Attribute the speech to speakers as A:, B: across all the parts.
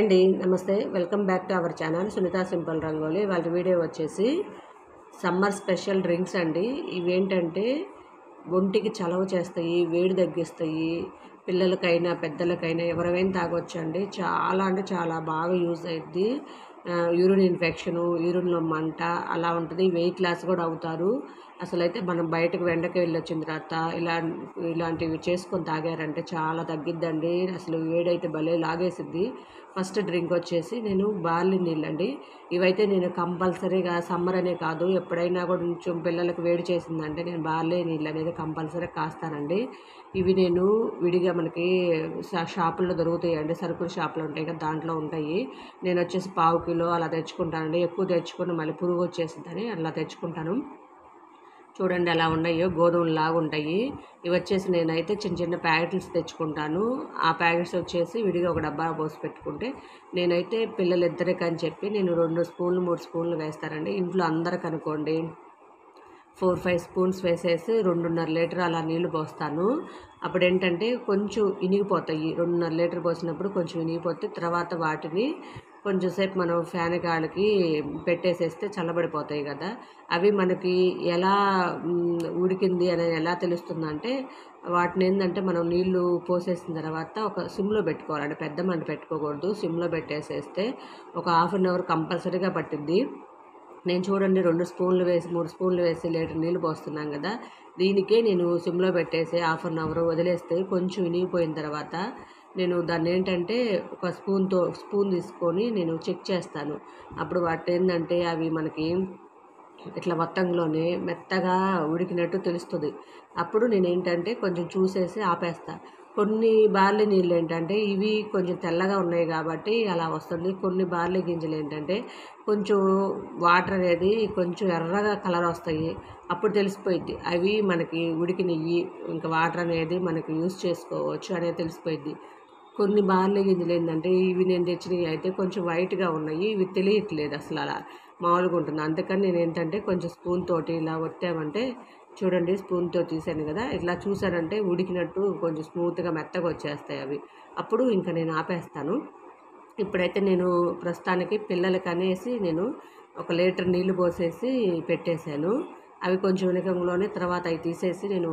A: అండి నమస్తే welcome back to our channel Sunitha simple rangoli వాళ్ళ వీడియో వచ్చేసి సమ్మర్ స్పెషల్ డ్రింక్స్ అండి ఇవేంటంటే ఒంటికి చలవ చేస్తాయి వేడి తగ్గిస్తాయి పిల్లలకైనా పెద్దలకైనా ఎవరైనా తాగొచ్చు అండి చాలా అంటే చాలా బాగా యూజ్ అయ్యిద్ది యూరిన్ ఇన్ఫెక్షను యూరిన్లో మంట అలా ఉంటుంది వెయిట్ లాస్ కూడా అవుతారు అసలు అయితే మనం బయటకు వెండకి వెళ్ళి వచ్చిన తర్వాత ఇలా ఇలాంటివి చేసుకొని తాగారంటే చాలా తగ్గిద్దండి అసలు వేడైతే భలే లాగేసిద్ది ఫస్ట్ డ్రింక్ వచ్చేసి నేను బార్లీ నీళ్ళండి ఇవైతే నేను కంపల్సరీగా సమ్మర్ అనే కాదు ఎప్పుడైనా కూడా కొంచెం పిల్లలకు వేడి చేసిందంటే నేను బార్లీ నీళ్ళు అనేది కంపల్సరీ కాస్తానండి ఇవి నేను విడిగా మనకి షా- షాపుల్లో దొరుకుతాయండి సరుకుల షాపులు ఉంటాయి కదా దాంట్లో ఉంటాయి నేను వచ్చేసి పావు కిలో అలా తెచ్చుకుంటానండి ఎక్కువ తెచ్చుకొని మళ్ళీ పురుగు వచ్చేసిందని అలా తెచ్చుకుంటాను చూడండి ఎలా ఉన్నాయో గోధుమలు లాగా ఉంటాయి ఇవి వచ్చేసి నేనైతే చిన్న చిన్న ప్యాకెట్స్ తెచ్చుకుంటాను ఆ ప్యాకెట్స్ వచ్చేసి విడిగా ఒక డబ్బా పోసి పెట్టుకుంటే నేనైతే పిల్లలు ఇద్దరికి అని చెప్పి నేను రెండు స్పూన్లు మూడు స్పూన్లు వేస్తానండి ఇంట్లో అందరికి అనుకోండి ఫోర్ ఫైవ్ స్పూన్స్ వేసేసి రెండున్నర లీటర్ అలా నీళ్లు పోస్తాను అప్పుడు ఏంటంటే కొంచెం ఇనిగిపోతాయి రెండున్నర లీటర్ పోసినప్పుడు కొంచెం ఇనిగిపోతే తర్వాత వాటిని కొంచెం సేపు మనం ఫ్యాన్ గాలికి పెట్టేసేస్తే చల్లబడిపోతాయి కదా అవి మనకి ఎలా మ్, ఉడికింది అనేది ఎలా తెలుస్తుందంటే వాటిని ఏంటంటే మనం నీళ్లు పోసేసిన తర్వాత ఒక సిమ్లో పెట్టుకోవాలంటే పెద్ద మంట పెట్టుకోకూడదు సిమ్లో పెట్టేసేస్తే ఒక హాఫ్ అన్ అవర్ కంపల్సరీగా పట్టింది నేను చూడండి రెండు స్పూన్లు వేసి మూడు స్పూన్లు వేసి లీటర్ నీళ్ళు పోస్తున్నాం కదా దీనికే నేను సిమ్లో పెట్టేసి హాఫ్ అన్ అవర్ వదిలేస్తే కొంచెం ఇనిగిపోయిన తర్వాత నేను దాన్ని ఏంటంటే ఒక స్పూన్తో స్పూన్ తీసుకొని నేను చెక్ చేస్తాను అప్పుడు వాటి ఏంటంటే అవి మనకి ఇట్లా మొత్తంలోనే మెత్తగా ఉడికినట్టు తెలుస్తుంది అప్పుడు నేను ఏంటంటే కొంచెం చూసేసి ఆపేస్తా కొన్ని బార్లీ నీళ్ళు ఏంటంటే ఇవి కొంచెం తెల్లగా ఉన్నాయి కాబట్టి అలా వస్తుంది కొన్ని బార్లీ గింజలు ఏంటంటే కొంచెం వాటర్ అనేది కొంచెం ఎర్రగా కలర్ వస్తాయి అప్పుడు తెలిసిపోయిద్ది అవి మనకి ఉడికినవి ఇంకా వాటర్ అనేది మనకి యూస్ చేసుకోవచ్చు అనేది తెలిసిపోయిద్ది కొన్ని బార్లీ గింజలు ఏంటంటే ఇవి నేను తెచ్చినవి అయితే కొంచెం వైట్గా ఉన్నాయి ఇవి తెలియట్లేదు అసలు అలా మామూలుగా ఉంటుంది అందుకని నేను ఏంటంటే కొంచెం స్పూన్ తోటి ఇలా కొట్టామంటే చూడండి స్పూన్తో తీసాను కదా ఇట్లా చూసానంటే ఉడికినట్టు కొంచెం స్మూత్గా మెత్తగా వచ్చేస్తాయి అవి అప్పుడు ఇంకా నేను ఆపేస్తాను ఇప్పుడైతే నేను ప్రస్తుతానికి పిల్లలకి అనేసి నేను ఒక లీటర్ నీళ్లు పోసేసి పెట్టేశాను అవి కొంచెం ఉనకంలోనే తర్వాత అవి తీసేసి నేను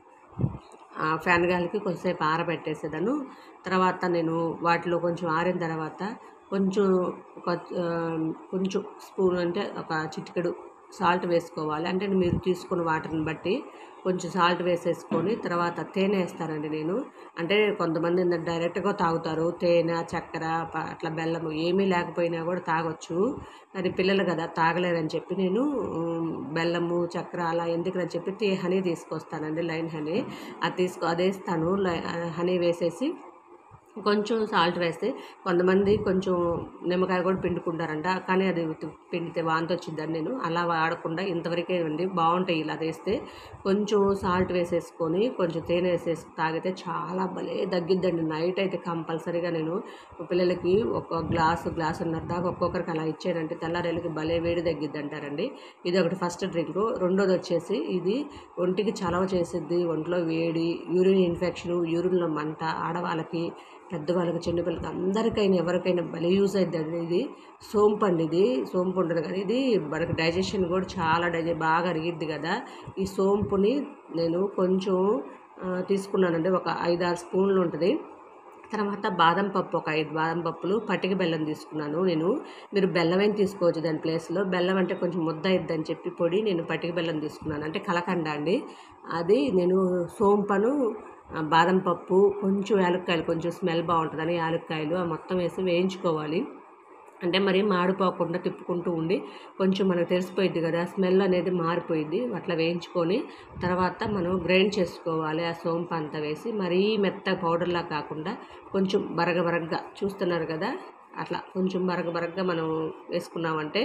A: ఆ ఫ్యాన్ గాలికి కొంచెంసేపు ఆరబెట్టేసేదాను తర్వాత నేను వాటిలో కొంచెం ఆరిన తర్వాత కొంచెం ఒక ఆ, కొంచెం స్పూన్ అంటే ఒక చిటికెడు సాల్ట్ వేసుకోవాలి అంటే మీరు తీసుకున్న వాటర్ని బట్టి కొంచెం సాల్ట్ వేసేసుకొని తర్వాత తేనె వేస్తానండి నేను అంటే కొంతమంది ఏంటంటే డైరెక్ట్గా తాగుతారు తేనె చక్కెర ప- అట్లా బెల్లము ఏమీ లేకపోయినా కూడా తాగొచ్చు కానీ పిల్లలు కదా తాగలేరని చెప్పి నేను ఉమ్, బెల్లము చక్కెర అలా ఎందుకని చెప్పి టీ హనీ తీసుకొస్తానండి లైన్ హనీ అది తీసుకో అది వేస్తాను లై- హనీ వేసేసి కొంచెం సాల్ట్ వేస్తే కొంతమంది కొంచెం నిమ్మకాయ కూడా పిండుకుంటారంట కానీ అది ఉత్తి పిండితే వాంతి వచ్చిందని నేను అలా వాడకుండా ఇంతవరకే అండి బాగుంటాయి ఇలా వేస్తే కొంచెం సాల్ట్ వేసేసుకొని కొంచెం తేనె వేసేసి తాగితే చాలా భలే తగ్గిద్దండి నైట్ అయితే కంపల్సరీగా నేను పిల్లలకి ఒక గ్లాసు గ్లాసున్నర దాకా ఒక్కొక్కరికి అలా ఇచ్చానంటే తెల్లారేళ్ళకి భలే వేడి తగ్గిద్ది అంటారండి ఇది ఒకటి ఫస్ట్ డ్రింక్ రెండోది వచ్చేసి ఇది ఒంటికి చలవ చేసిద్ది ఒంట్లో వేడి యూరిన్ ఇన్ఫెక్షన్ యూరిన్లో మంట ఆడవాళ్ళకి పెద్దవాళ్ళకి చిన్నపిల్లలకి అందరికైనా ఎవరికైనా భలే యూజ్ అవుతుంది ఇది సోంపు అండి ఇది సోంపు ఉంటుంది కదా ఇది మనకి డైజెషన్ కూడా చాలా డైజె బాగా అరిగిద్ది కదా ఈ సోంపుని నేను కొంచెం ఆ, తీసుకున్నానండి ఒక ఐదు ఆరు స్పూన్లు ఉంటుంది తర్వాత బాదం పప్పు ఒక ఐదు బాదం పప్పులు పటిక బెల్లం తీసుకున్నాను నేను మీరు బెల్లమేం తీసుకోవచ్చు దాని ప్లేస్లో బెల్లం అంటే కొంచెం ముద్ద అయిద్దని చెప్పి పొడి నేను పటిక బెల్లం తీసుకున్నాను అంటే కలకండ అండి అది నేను సోంపను ఆ, బాదం పప్పు కొంచెం యాలక్కాయలు కొంచెం స్మెల్ బాగుంటుందని యాలక్కాయలు ఆ మొత్తం వేసి వేయించుకోవాలి అంటే మరి మాడిపోకుండా తిప్పుకుంటూ ఉండి కొంచెం మనకు తెలిసిపోయింది కదా స్మెల్ అనేది మారిపోయింది అట్లా వేయించుకొని తర్వాత మనం గ్రైండ్ చేసుకోవాలి ఆ సోంపు అంతా వేసి మరీ మెత్త పౌడర్లా కాకుండా కొంచెం బరగ బరగ్గా చూస్తున్నారు కదా అట్లా కొంచెం బరగ బరగ్గా మనం వేసుకున్నామంటే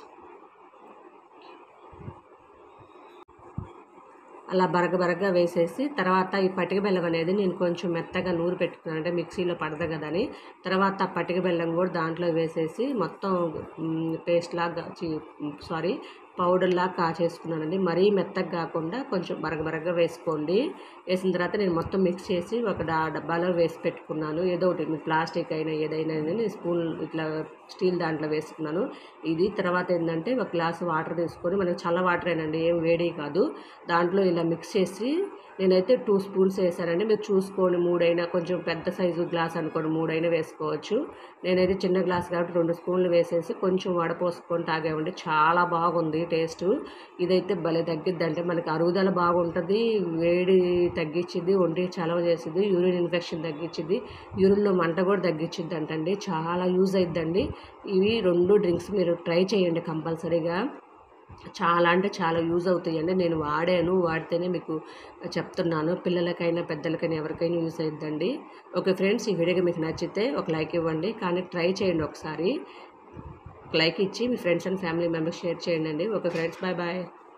A: అలా బరగ బరగగా వేసేసి తర్వాత ఈ పటిక బెల్లం అనేది నేను కొంచెం మెత్తగా నూరు పెట్టుకున్నాను అంటే మిక్సీలో పడదు కదని తర్వాత ఆ పటిక బెల్లం కూడా దాంట్లో వేసేసి మొత్తం పేస్ట్ లాగా సారీ పౌడర్లా కాచేసుకున్నానండి మరీ మెత్తగా కాకుండా కొంచెం మరగమరగగా వేసుకోండి వేసిన తర్వాత నేను మొత్తం మిక్స్ చేసి ఒక డా డబ్బాలో వేసి పెట్టుకున్నాను ఏదో ఒకటి మీ ప్లాస్టిక్ అయినా ఏదైనా నేను స్పూన్ ఇట్లా స్టీల్ దాంట్లో వేసుకున్నాను ఇది తర్వాత ఏంటంటే ఒక గ్లాస్ వాటర్ తీసుకొని మనకి చల్ల వాటర్ ఏనండి ఏం వేడి కాదు దాంట్లో ఇలా మిక్స్ చేసి నేనైతే టూ స్పూన్స్ వేసానండి మీరు చూసుకోండి మూడైనా కొంచెం పెద్ద సైజు గ్లాస్ అనుకోండి మూడైనా వేసుకోవచ్చు నేనైతే చిన్న గ్లాస్ కాబట్టి రెండు స్పూన్లు వేసేసి కొంచెం వడపోసుకొని తాగామండి చాలా బాగుంది టేస్ట్ ఇదైతే భలే తగ్గిద్ది అంటే మనకి అరుగుదల బాగుంటుంది వేడి తగ్గించింది ఒంటికి చలవ చేసింది యూరిన్ ఇన్ఫెక్షన్ తగ్గించింది యూరిన్లో మంట కూడా తగ్గించింది అంటండి చాలా యూజ్ అయిద్దండి ఇవి రెండు డ్రింక్స్ మీరు ట్రై చేయండి కంపల్సరీగా చాలా అంటే చాలా యూజ్ అవుతాయండి నేను వాడాను వాడితేనే మీకు చెప్తున్నాను పిల్లలకైనా పెద్దలకైనా ఎవరికైనా యూజ్ అవుతుందండి ఓకే ఫ్రెండ్స్ ఈ వీడియోకి మీకు నచ్చితే ఒక లైక్ ఇవ్వండి కానీ ట్రై చేయండి ఒకసారి లైక్ ఇచ్చి మీ friends and family members share చేయండి ఓకే ఫ్రెండ్స్ బాయ్ బాయ్